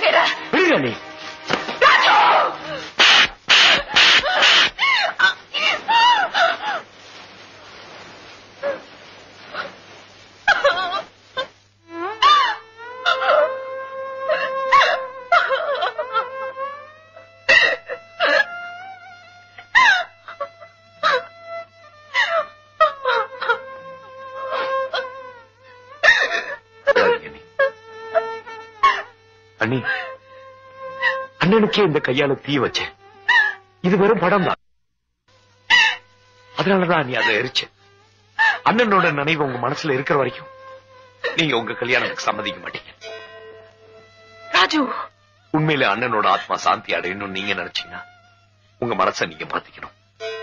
செய்யற விடுங்க நீ ராஜு விடாதீங்க நீ. அண்ணி அண்ணனுக்கே இந்த கையால தீ வச்சேன் இது வெறும் படம் தான் அதனாலதான் நீ அதை எரிச்ச அண்ணனோட நினைவு உங்க மனசுல இருக்கிற வரைக்கும் நீங்க உங்க கல்யாணத்துக்கு சம்மதிக்க மாட்டீங்க ராஜு உண்மையில அண்ணனோட ஆத்மா சாந்தி அடையணும்னு நீங்க நினைச்சீங்கன்னா உங்க மனசை நீங்க மாத்திக்கணும்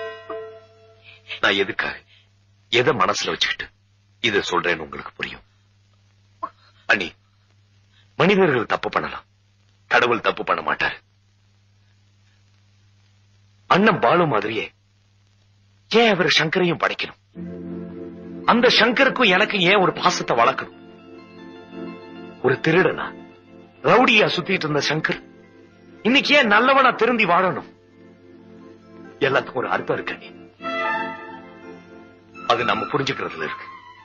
நான் எதுக்காக எதை மனசுல வச்சுக்கிட்டு இத சொல்றேன்னு உங்களுக்கு புரியும் அண்ணி மனிதர்கள் தப்பு பண்ணலாம் கடவுள் தப்பு பண்ண மாட்டாரு அண்ணன் பாலு மாதிரியே ஏன் அவர் சங்கரையும் படைக்கணும் அந்த சங்கருக்கும் எனக்கு ஏன் ஒரு பாசத்தை வளர்க்கணும் ஒரு திருடனா ரவுடியா சுத்திட்டு இருந்த சங்கர் இன்னைக்கு ஏன் நல்லவனா திருந்தி வாழணும் எல்லாத்துக்கும் ஒரு அர்த்தம் இருக்கு அண்ணி. அது நம்ம புரிஞ்சுக்கிறதுல இருக்கு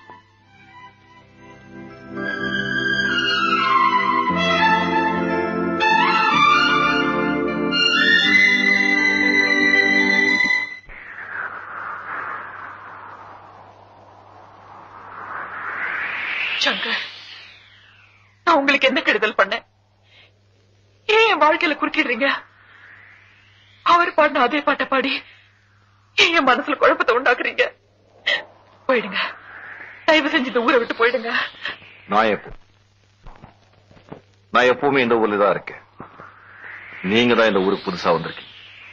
சங்கர் நான் உங்களுக்கு என்ன கெடுதல் பண்ணேன் ஏன் என் வாழ்க்கையில குறுக்கிடுறீங்க அவர் பாடின அதே பாட்டை பாடி ஏன் என் மனசுல குழப்பத்தை உண்டாக்குறீங்க போயிடுங்க தயவு செஞ்சு இந்த ஊரை விட்டு போயிடுங்க நான் எப்போ நான் எப்பவுமே இந்த ஊர்ல தான் இருக்கேன் நீங்க தான் இந்த ஊருக்கு புதுசா வந்திருக்கீங்க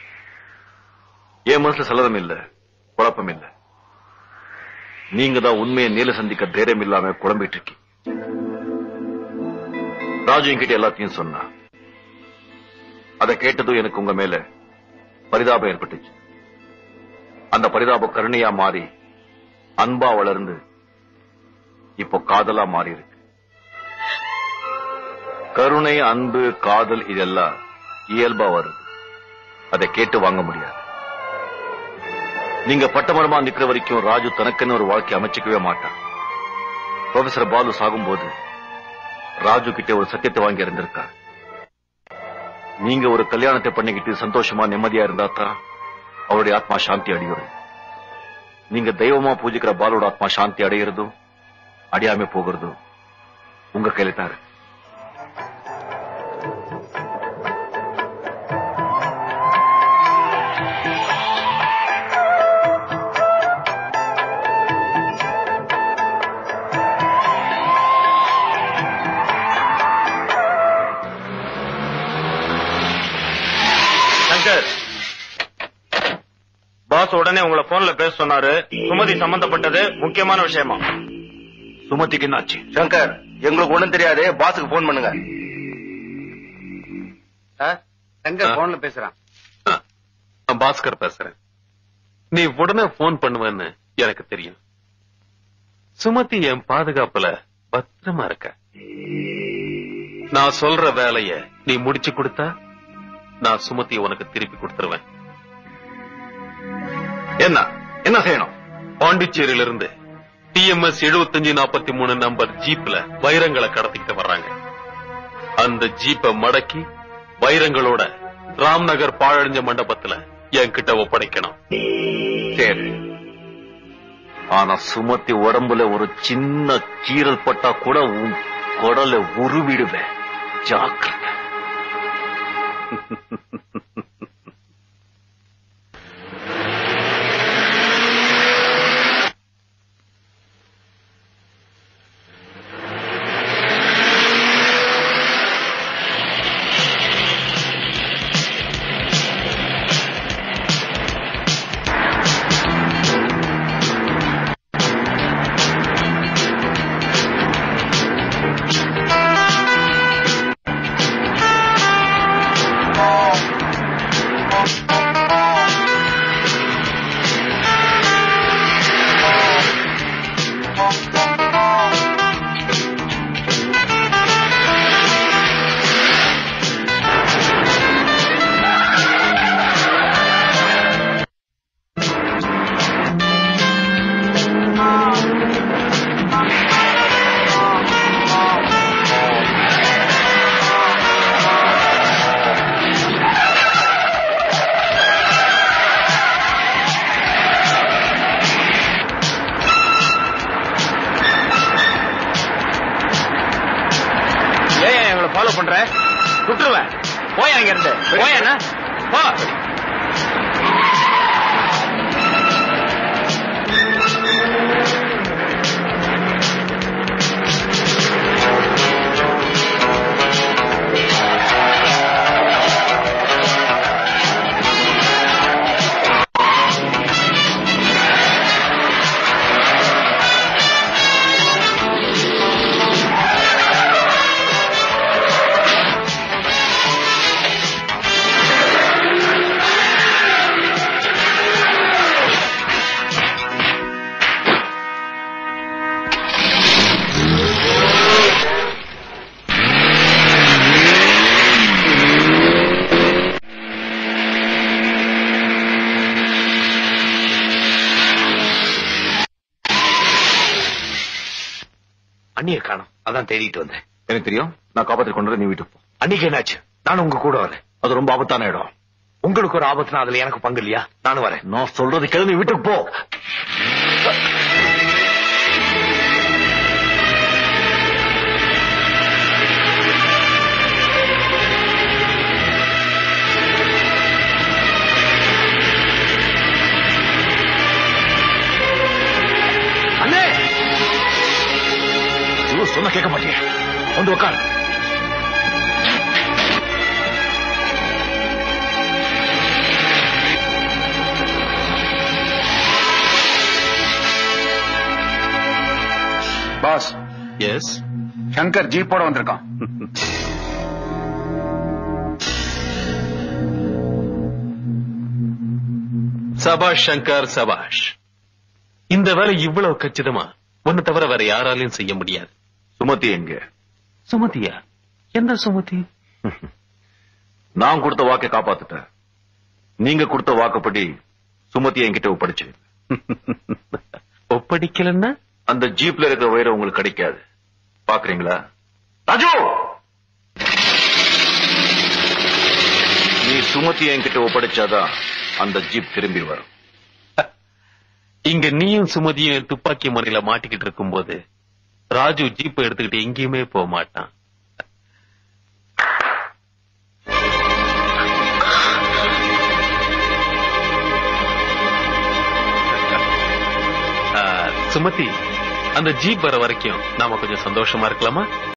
என் மனசுல சலனம் இல்ல குழப்பம் இல்ல நீங்க தான் உண்மையை நேல சந்திக்க தைரியம் இல்லாம குழம்பிட்டு இருக்கீங்க ராஜு என்கிட்ட எல்லாத்தையும் சொன்னா அதை கேட்டதும் எனக்கு உங்க மேல பரிதாபம் ஏற்பட்டுச்சு அந்த பரிதாபம் கருணையா மாறி அன்பா வளர்ந்து இப்போ காதலா மாறி இருக்கு கருணை அன்பு காதல் இதெல்லாம் இயல்பா வருது அதை கேட்டு வாங்க முடியாது நீங்க பட்டமரமா நிக்கிற வரைக்கும் ராஜு தனக்குன்னு ஒரு வாழ்க்கை அமைச்சுக்கவே மாட்டான் ப்ரொஃபசர் பாலு சாகும்போது ராஜு கிட்ட ஒரு சத்தியத்தை வாங்கி இருந்திருக்கார் நீங்க ஒரு கல்யாணத்தை பண்ணிக்கிட்டு சந்தோஷமா நிம்மதியா இருந்தா தான் அவருடைய ஆத்மா சாந்தி அடையும் நீங்க தெய்வமா பூஜிக்கிற பாலோட ஆத்மா சாந்தி அடையிறதும் அடையாம போகிறதும் உங்க கையில தான் இருக்கு சங்கர் பாஸ் உடனே உங்களை போன்ல பேச சொன்னாரு சுமதி சம்பந்தப்பட்டது முக்கியமான விஷயமா சுமதிக்கு என்னாச்சு சங்கர் எங்களுக்கு ஒண்ணும் தெரியாது பாஸுக்கு போன் பண்ணுங்க சங்கர் போன்ல பேசுறான் நான் பாஸ்கர் பேசுறேன் நீ உடனே போன் பண்ணுவேன்னு எனக்கு தெரியும் சுமதி என் பாதுகாப்புல பத்திரமா இருக்க நான் சொல்ற வேலைய நீ முடிச்சு கொடுத்தா நான் சுமதி உனக்கு திருப்பி கொடுத்துருவேன் என்ன என்ன செய்யணும் பாண்டிச்சேரியில இருந்து டிஎம்எஸ் எழுபத்தஞ்சு நாற்பத்தி மூணு நம்பர் ஜீப்ல வைரங்களை கடத்திக்கிட்டு வர்றாங்க அந்த ஜீப்பை மடக்கி வைரங்களோட ராம்நகர் பாழஞ்ச மண்டபத்துல என்கிட்ட ஒப்படைக்கணும் சரி ஆனா சுமத்தி உடம்புல ஒரு சின்ன கீறல் பட்டா கூட உன் குடலை உருவிடுவேன் ஜாக்கிரதை ஆ பண்ற விட்டுருவேன் போய் அங்க இருந்து போய் என்ன போ அண்ணியை காணும் அதான் தேடிட்டு வந்தேன் எனக்கு தெரியும் நான் காப்பாத்தி கொண்டு வந்து நீ வீட்டுக்கு போ அன்னைக்கு என்னாச்சு நானும் உங்க கூட வரேன் அது ரொம்ப ஆபத்தான இடம் உங்களுக்கு ஒரு ஆபத்துனா அதுல எனக்கு பங்கு இல்லையா நானும் வரேன் நான் சொல்றது கேளு நீ வீட்டுக்கு போ அண்ணே ஐயோ, சொன்னா கேட்க மாட்டீங்க வந்து உட்கார் பாஸ் எஸ் சங்கர் ஜீப்போட வந்திருக்கான் சபாஷ் சங்கர் சபாஷ் இந்த வேலை இவ்வளவு கச்சிதமா உன்னை தவிர வேற யாராலையும் செய்ய முடியாது சுமதி எங்க சுமதியா எந்த சுமதி நான் கொடுத்த வாக்கை காப்பாத்துட்டேன் நீங்க கொடுத்த வாக்குப்படி சுமதி என்கிட்ட ஒப்படைச்சு ஒப்படைக்கலன்னா அந்த ஜீப்ல இருக்கிற வயிறு உங்களுக்கு கிடைக்காது பாக்குறீங்களா ராஜு நீ சுமதி என்கிட்ட ஒப்படைச்சாதான் அந்த ஜீப் திரும்பி வரும் இங்க நீயும் சுமதியும் துப்பாக்கி முறையில மாட்டிக்கிட்டு இருக்கும்போது ராஜு ஜீப்பை எடுத்துக்கிட்டு எங்கேயுமே போக மாட்டான் ஆ, சுமதி அந்த ஜீப் வர வரைக்கும் நாம கொஞ்சம் சந்தோஷமா இருக்கலாமா